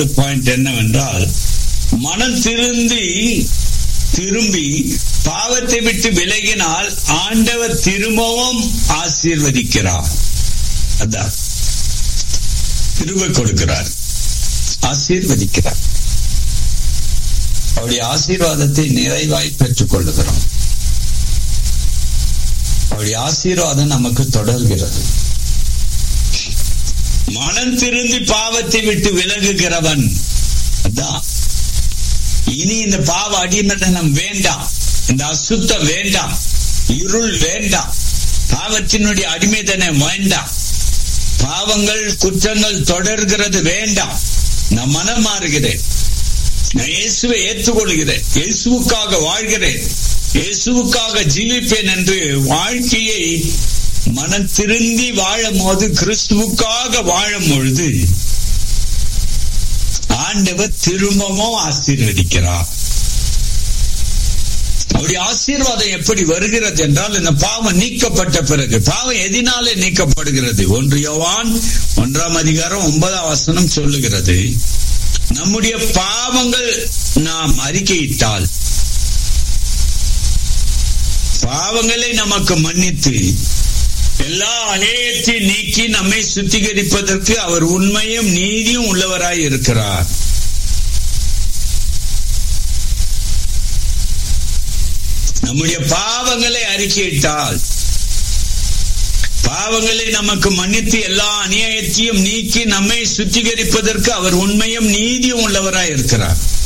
இரண்டாவது பாயிண்ட் என்னவென்றால் மனம் திருந்தி திரும்பி பாவத்தை விட்டு விலகினால் ஆண்டவர் திரும்பவும் ஆசீர்வதிக்கிறார் அதான் திரும்ப கொடுக்கிறார் ஆசீர்வதிக்கிறார் அவருடைய ஆசீர்வாதத்தை நிறைவாய் பெற்றுக் கொள்ளுகிறோம் அவருடைய ஆசீர்வாதம் நமக்கு தொடர்கிறது மனம் திருந்தி பாவத்தை விட்டு விலகுகிறவன் அதான் இனி இந்த பாவ அடிமதனம் வேண்டாம் இந்த அசுத்தம் வேண்டாம் இருள் வேண்டாம் பாவத்தினுடைய அடிமைதனம் வேண்டாம் பாவங்கள் குற்றங்கள் தொடர்கிறது வேண்டாம் நான் மனம் மாறுகிறேன் நான் இயேசுவை ஏற்றுக்கொள்கிறேன் இயேசுவுக்காக வாழ்கிறேன் இயேசுவுக்காக ஜீவிப்பேன் என்று வாழ்க்கையை மனம் திருந்தி வாழும் போது கிறிஸ்துவுக்காக வாழும் பொழுது ஆண்டவர் திரும்பவும் ஆசீர்வதிக்கிறார் அவருடைய ஆசீர்வாதம் எப்படி வருகிறது என்றால் இந்த பாவம் நீக்கப்பட்ட பிறகு பாவம் எதினாலே நீக்கப்படுகிறது ஒன்று யோவான் ஒன்றாம் அதிகாரம் ஒன்பதாம் வசனம் சொல்லுகிறது நம்முடைய பாவங்கள் நாம் அறிக்கையிட்டால் பாவங்களை நமக்கு மன்னித்து எல்லா அநேகத்தையும் நீக்கி நம்மை சுத்திகரிப்பதற்கு அவர் உண்மையும் நீதியும் உள்ளவராய் இருக்கிறார் நம்முடைய பாவங்களை அறிக்கையிட்டால் பாவங்களை நமக்கு மன்னித்து எல்லா அநியாயத்தையும் நீக்கி நம்மை சுத்திகரிப்பதற்கு அவர் உண்மையும் நீதியும் உள்ளவராய் இருக்கிறார்